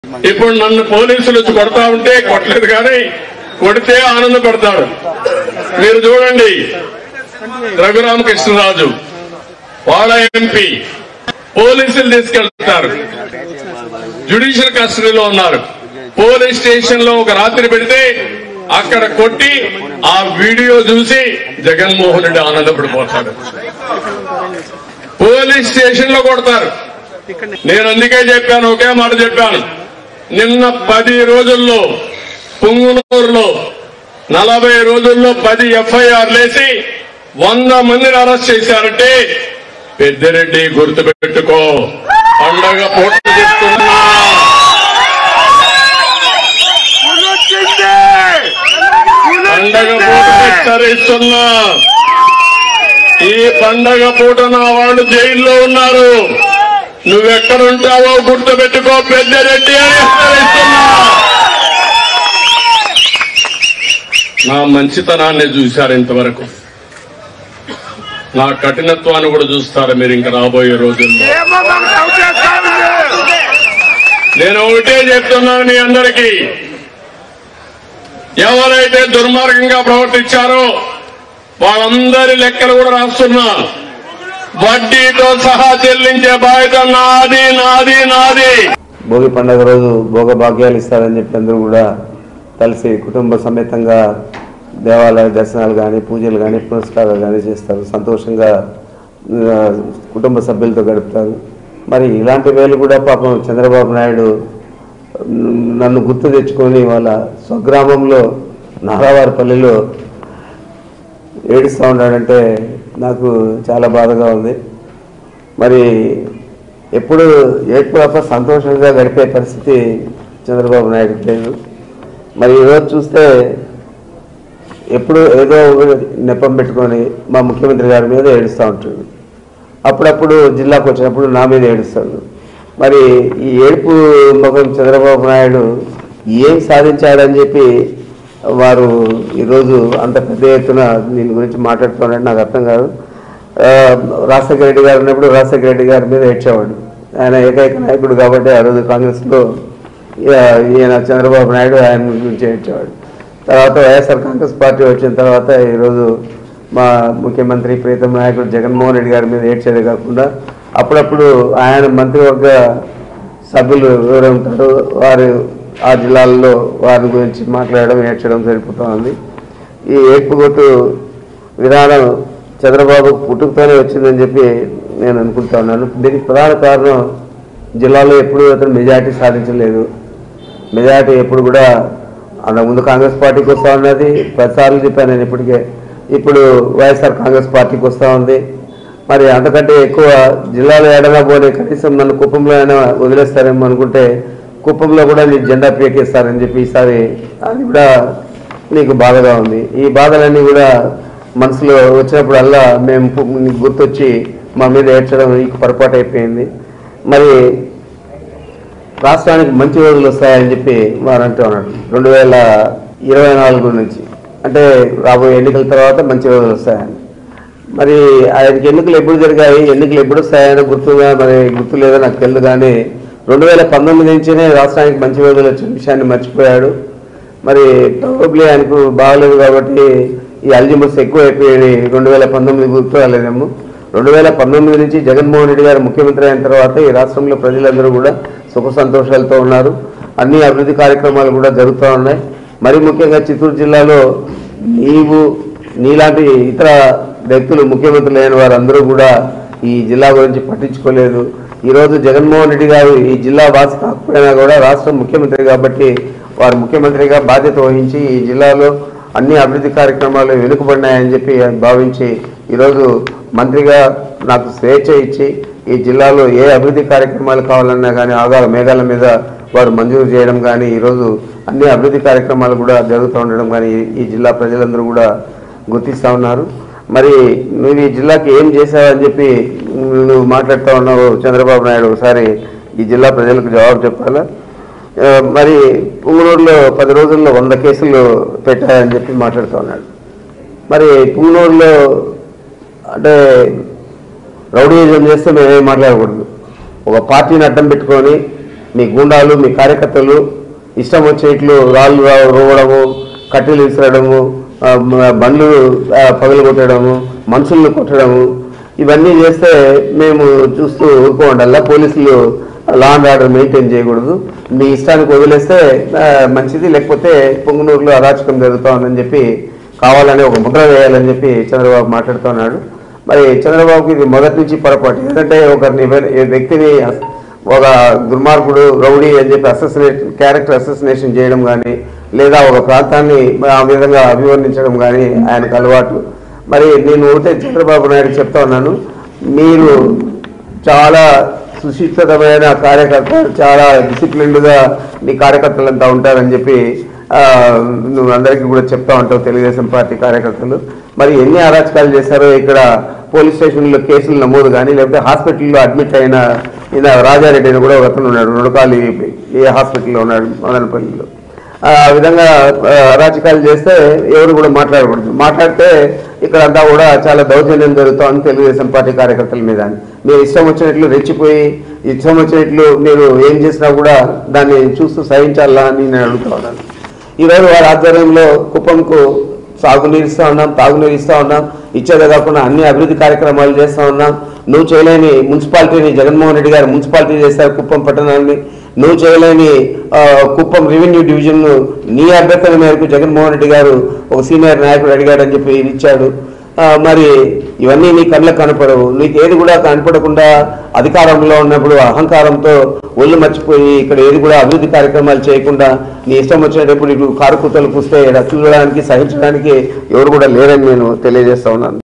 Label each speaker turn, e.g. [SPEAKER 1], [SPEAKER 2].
[SPEAKER 1] ఇప్పుడు నన్ను పోలీసులు వచ్చి కొడతా ఉంటే కొట్టలేదు కానీ కొడితే ఆనందపడతాడు మీరు చూడండి రఘురామకృష్ణరాజు వాళ్ళ ఎంపీ పోలీసులు తీసుకెళ్తారు జ్యుడిషియల్ కస్టడీలో ఉన్నారు పోలీస్ స్టేషన్ లో ఒక రాత్రి పెడితే అక్కడ కొట్టి ఆ వీడియో చూసి జగన్మోహన్ రెడ్డి ఆనందపడిపోతాడు పోలీస్ స్టేషన్ లో కొడతారు నేను అందుకే చెప్పాను ఒకే మాట చెప్పాను నిన్న పది రోజుల్లో పుంగునూరులో నలభై రోజుల్లో పది ఎఫ్ఐఆర్ లేసి వంద మందిని అరెస్ట్ చేశారంటే పెద్దిరెడ్డి గుర్తుపెట్టుకో పండగ పూట చెప్తున్నా పండగ పూట హెచ్చరిస్తున్నా ఈ పండగ పూట నా వాళ్ళు జైల్లో ఉన్నారు నువ్వెక్కడుంటావో గుర్తుపెట్టుకో పెద్దరెడ్డి అని హెచ్చరిస్తున్నా నా మంచితనాన్ని చూశారు ఇంతవరకు నా కఠినత్వాన్ని కూడా చూస్తారు మీరు ఇంకా రాబోయే రోజుల్లో నేను ఒకటే చెప్తున్నాను మీ అందరికీ ఎవరైతే దుర్మార్గంగా ప్రవర్తించారో వాళ్ళందరి లెక్కలు కూడా రాస్తున్నా వడ్డీతో సహా చెల్లించే బాధ్యత నాది నాది నాది
[SPEAKER 2] భోగి పండుగ రోజు భోగ భాగ్యాలు ఇస్తారని చెప్పి అందరూ కూడా కలిసి కుటుంబ సమేతంగా దేవాలయ దర్శనాలు కానీ పూజలు కానీ పురస్కారాలు కానీ చేస్తారు సంతోషంగా ఆ, కుటుంబ సభ్యులతో గడుపుతారు మరి ఇలాంటి వేలు కూడా పాపం చంద్రబాబు నాయుడు మ్, నన్ను గుర్తు తెచ్చుకొని వాళ్ళ స్వగ్రామంలో నారావారిపల్లిలో ఏడుస్తూ ఉన్నాడంటే నాకు చాలా బాధగా ఉంది మరి ఎప్పుడు ఏడుపు తప్ప సంతోషంగా గడిపే పరిస్థితి చంద్రబాబు నాయుడు లేదు మరి ఈరోజు చూస్తే ఎప్పుడు ఏదో ఒక నెపం పెట్టుకొని మా ముఖ్యమంత్రి గారి మీద ఏడుస్తూ ఉంటాడు అప్పుడప్పుడు జిల్లాకు వచ్చినప్పుడు నా మీద ఏడుస్తాడు మరి ఈ ఏడుపు ముఖం చంద్రబాబు నాయుడు ఏం సాధించాడని చెప్పి వారు ఈరోజు అంత పెద్ద ఎత్తున దీని గురించి మాట్లాడుతున్నాడు నాకు అర్థం కాదు ఆ, రాజశేఖర రెడ్డి గారు ఉన్నప్పుడు రాజశేఖర రెడ్డి గారి మీద ఏడ్చేవాడు ఆయన ఏకైక నాయకుడు కాబట్టి ఆ రోజు కాంగ్రెస్లో ఇక ఈయన చంద్రబాబు నాయుడు ఆయన గురించి ఏడ్చేవాడు తర్వాత వైఎస్ఆర్ కాంగ్రెస్ పార్టీ వచ్చిన తర్వాత ఈరోజు మా ముఖ్యమంత్రి ప్రీతం నాయకుడు జగన్మోహన్ రెడ్డి గారి మీద ఏడ్చేదే కాకుండా అప్పుడప్పుడు ఆయన మంత్రివర్గ సభ్యులు ఎవరు ఉంటారో వారు ఆ జిల్లాల్లో వారి గురించి మాట్లాడడం ఏడ్చడం సరిపోతా ఉంది ఈ ఏడ్పుగొట్టు విధానం చంద్రబాబు పుట్టుకతోనే వచ్చిందని చెప్పి నేను అనుకుంటా ఉన్నాను దీనికి ప్రధాన కారణం జిల్లాలో ఎప్పుడూ అతను మెజార్టీ సాధించలేదు మెజార్టీ ఎప్పుడు కూడా అంతకుముందు కాంగ్రెస్ పార్టీకి వస్తూ ఉన్నది పదిసార్లు చెప్పాను నేను ఇప్పటికే ఇప్పుడు వైఎస్ఆర్ కాంగ్రెస్ పార్టీకి వస్తూ ఉంది మరి అంతకంటే ఎక్కువ జిల్లాలో ఏడనా పోనీ కనీసం నన్ను కుప్పంలో అయినా వదిలేస్తారేమో అనుకుంటే కుప్పంలో కూడా నీ జెండా పీకేస్తారని చెప్పి ఈసారి అది కూడా నీకు బాధగా ఉంది ఈ బాధలన్నీ కూడా మనసులో వచ్చినప్పుడల్లా మేము పు- నీకు గుర్తొచ్చి మా మీద ఏడ్చడం నీకు పొరపాటు అయిపోయింది మరి రాష్ట్రానికి మంచి రోజులు వస్తాయని చెప్పి వారు అంటూ ఉన్నారు రెండు వేల ఇరవై నాలుగు నుంచి అంటే రాబోయే ఎన్నికల తర్వాత మంచి రోజులు వస్తాయని మరి ఆయనకి ఎన్నికలు ఎప్పుడు జరిగాయి ఎన్నికలు ఎప్పుడు వస్తాయని గుర్తుగా మరి గుర్తు లేదో నాకు తెలియదు కానీ రెండు వేల పంతొమ్మిది నుంచినే రాష్ట్రానికి మంచి రోజులు వచ్చిన విషయాన్ని మర్చిపోయాడు మరి ప్రాబబ్లీ ఆయనకు బాగలేదు కాబట్టి ఈ అల్జిమస్ ఎక్కువ అయిపోయి రెండు వేల పంతొమ్మిది గుర్తు రాలేదేమో రెండు వేల పంతొమ్మిది నుంచి జగన్మోహన్ రెడ్డి గారు ముఖ్యమంత్రి అయిన తర్వాత ఈ రాష్ట్రంలో ప్రజలందరూ కూడా సుఖ సంతోషాలతో ఉన్నారు అన్ని అభివృద్ధి కార్యక్రమాలు కూడా జరుగుతూ ఉన్నాయి మరి ముఖ్యంగా చిత్తూరు జిల్లాలో నీవు నీలాంటి ఇతర వ్యక్తులు ముఖ్యమంత్రులు అయిన వారందరూ కూడా ఈ జిల్లా గురించి పట్టించుకోలేదు ఈరోజు జగన్మోహన్ రెడ్డి గారు ఈ జిల్లా వాసి కాకపోయినా కూడా రాష్ట్ర ముఖ్యమంత్రి కాబట్టి వారు ముఖ్యమంత్రిగా బాధ్యత వహించి ఈ జిల్లాలో అన్ని అభివృద్ధి కార్యక్రమాలు వెనుకబడినాయని చెప్పి భావించి ఈరోజు మంత్రిగా నాకు స్వేచ్ఛ ఇచ్చి ఈ జిల్లాలో ఏ అభివృద్ధి కార్యక్రమాలు కావాలన్నా కానీ ఆగాల మేఘాల మీద వారు మంజూరు చేయడం కానీ ఈరోజు అన్ని అభివృద్ధి కార్యక్రమాలు కూడా జరుగుతూ ఉండడం కానీ ఈ- ఈ జిల్లా ప్రజలందరూ కూడా గుర్తిస్తూ ఉన్నారు మరి నువ్వు ఈ జిల్లాకి ఏం చేశావని చెప్పి నువ్వు మాట్లాడుతూ ఉన్నావు చంద్రబాబు నాయుడు ఒకసారి ఈ జిల్లా ప్రజలకు జవాబు చెప్పాలా ఆ, మరి పుంగనూరులో పది రోజుల్లో వంద కేసులు పెట్టాయని చెప్పి మాట్లాడుతూ ఉన్నాడు మరి పుంగనూరులో అంటే రౌడీజం చేస్తే మేమేం మాట్లాడకూడదు ఒక పార్టీని అడ్డం పెట్టుకొని మీ గుండాలు మీ కార్యకర్తలు ఇష్టం వచ్చేట్లు రాళ్ళు రా- రోవడము కట్టెలు విసరడము ఆ, మ- బండ్లు ఆ, పగలగొట్టడము మనుషులను కొట్టడము ఇవన్నీ చేస్తే మేము చూస్తూ ఊరుకోండల్లా పోలీసులు లా అండ్ ఆర్డర్ మెయింటైన్ చేయకూడదు మీ ఇష్టానికి వదిలేస్తే ఆ, మంచిది లేకపోతే పొంగునూరులో అరాచకం జరుగుతూ ఉందని చెప్పి కావాలని ఒక ముద్ర వేయాలని చెప్పి చంద్రబాబు మాట్లాడుతున్నాడు మరి చంద్రబాబుకి ఇది మొదటి నుంచి పొరపాటు ఎందుకంటే ఒకరిని వె- ఏ వ్యక్తిని అస్- ఒక దుర్మార్గుడు రౌడీ అని చెప్పి అసోసినేట్ క్యారెక్టర్ అసోసినేషన్ చేయడం కానీ లేదా ఒక ప్రాంతాన్ని ఆ విధంగా అభివర్ణించడం కానీ ఆయనకు అలవాటు మరి నేను ఒకటే చంద్రబాబు నాయుడు చెప్తా ఉన్నాను మీరు చాలా సుశిక్షితమైన కార్యకర్త చాలా డిసిప్లిన్డ్గా మీ కార్యకర్తలంతా ఉంటారని చెప్పి ఆ, నువ్వు అందరికీ కూడా చెప్తా ఉంటావు తెలుగుదేశం పార్టీ కార్యకర్తలు మరి ఎన్ని అరాచకాలు చేశారో ఇక్కడ పోలీస్ స్టేషన్లో కేసులు నమోదు కానీ లేకపోతే హాస్పిటల్లో అడ్మిట్ అయిన ఈయన రాజారెడ్డి అని కూడా ఒక అతను ఉన్నాడు నుడకాలి ఏ హాస్పిటల్లో ఉన్నాడు మదనపల్లిలో ఆ విధంగా ఆ, అరాచకాలు చేస్తే ఎవరు కూడా మాట్లాడకూడదు మాట్లాడితే ఇక్కడ అంతా కూడా చాలా దౌర్జన్యం జరుగుతోంది తెలుగుదేశం పార్టీ కార్యకర్తల మీద మీరు ఇష్టం వచ్చినట్లు రెచ్చిపోయి ఇష్టం వచ్చినట్లు మీరు ఏం చేసినా కూడా దాన్ని చూస్తూ సహించాలా అని నేను అడుగుతా ఉన్నాను ఈరోజు వారి ఆధ్వర్యంలో కుప్పంకు సాగునీరు ఇస్తా ఉన్నాం తాగునీరు ఇస్తా ఉన్నాం ఇచ్చేదే కాకుండా అన్ని అభివృద్ధి కార్యక్రమాలు చేస్తా ఉన్నాం నువ్వు చేయలేని మున్సిపాలిటీని జగన్మోహన్ రెడ్డి గారు మున్సిపాలిటీ చేశారు కుప్పం పట్టణాన్ని నువ్వు చేయలేని ఆ, కుప్పం రెవెన్యూ డివిజన్ నీ అభ్యర్థన మేరకు జగన్మోహన్ రెడ్డి గారు ఒక సీనియర్ నాయకుడు అడిగాడని చెప్పి ఇచ్చాడు ఆ, మరి ఇవన్నీ నీ కళ్ళకు కనపడవు నీకు ఏది కూడా కనపడకుండా అధికారంలో ఉన్నప్పుడు అహంకారంతో ఒళ్ళు మర్చిపోయి ఇక్కడ ఏది కూడా అభివృద్ధి కార్యక్రమాలు చేయకుండా నీ ఇష్టం వచ్చినప్పుడు ఇటు కారు కుత్తలు కూస్తే ఈడ చూడడానికి సహించడానికి ఎవరు కూడా లేరని నేను తెలియజేస్తా ఉన్నాను